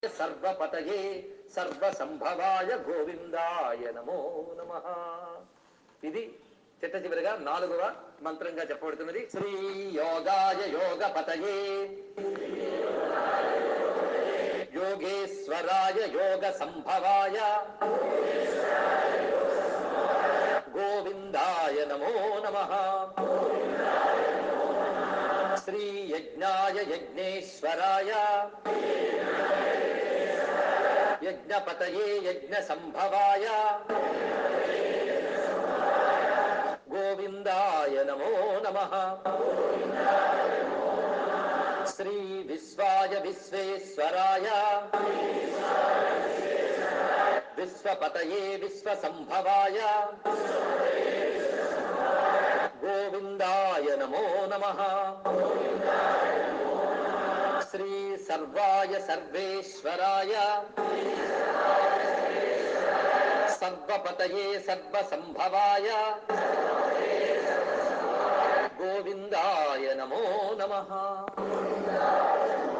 సర్వపతయే సర్వసంభవాయ గోవిందాయ నమో నమ ఇది చిట్ట చివరిగా నాలుగవ మంత్రంగా చెప్పబడుతున్నది శ్రీ యోగాయ యోగ పతయే యోగేశ్వరాయ యోగ సంభవాయ గోవిందాయ నమో నమ శ్రీ యజ్ఞాయ యజ్ఞేశ్వరాయ యజ్ఞపతయే యజ్ఞ సంభవాయ గోవిందాయ నమో నమ శ్రీ విశ్వాయ విశ్వేశ్వరాయ విశ్వపతయే విశ్వసంభవాయ గోవిందాయ నమో నమ శ్రీ సర్వాయ సర్వేశ్వరాయ సర్వపతయే సర్వసంభవాయ గోవిందాయ నమో నమ